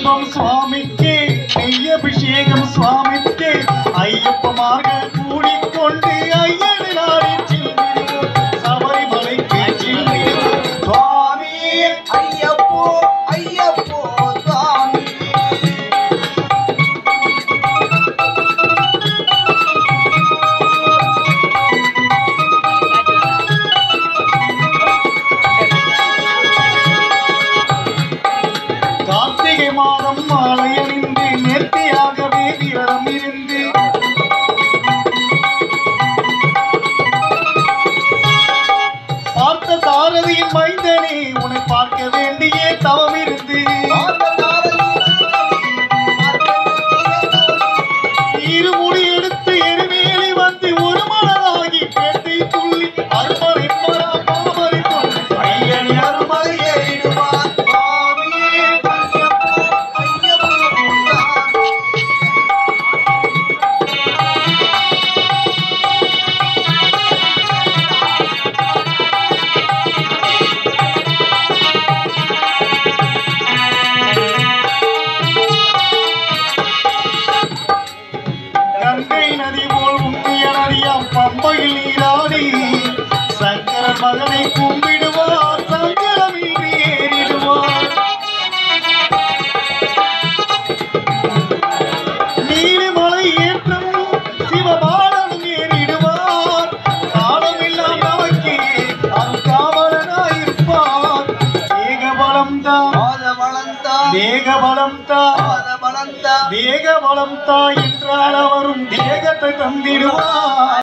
தீபம் சுவாமிக்கு நெய் அபிஷேகம் சுவாமிக்கு ஐயப்பமார்கள் கூடிக்கொண்டு ஐயனை நாடி செல்கிறோம் சபரிமலைக்கு செல்கிறோம் சுவாமி ஐயப்போ ஐயப்போ சுவாமி கார்த்திகை மாதம் மாலை அணிந்து நேர்த்தியாகவே விரதம் இருந்து பார்த்த சாரதியின் மைந்தனே உன்னை பார்க்க வேண்டிய தவம் இருந்து இருமுடி எடுத்து எருமேலி வந்து ஒரு மனதாகி பேட்டை துள்ளி அருமறை மரா பாமரை கொண்டு ஐயன் அருமறை ஏறிடுவார் சுவாமி ஐயப்போ ஐயப்போ சுவாமி கங்கை நதி போல் உண்மைய நதியாம் பம்பையில் நீராடி சங்கரன் மகனை கும்பிடுவார் சங்கரமின்றி ஏறிடுவார் நீலிமலை ஏற்றம் சிவபாலனும் ஏறிடுவார் காலமெல்லாம் நமக்கு அருகாவலனாயிருப்பார் தேகபலம் தான் பாத வளர்ந்தா தேகபலம் தான் பாத வளர்ந்தா தேக வளம் தாய் என்றால் அவரும் தேகத்தை தந்திடுவார்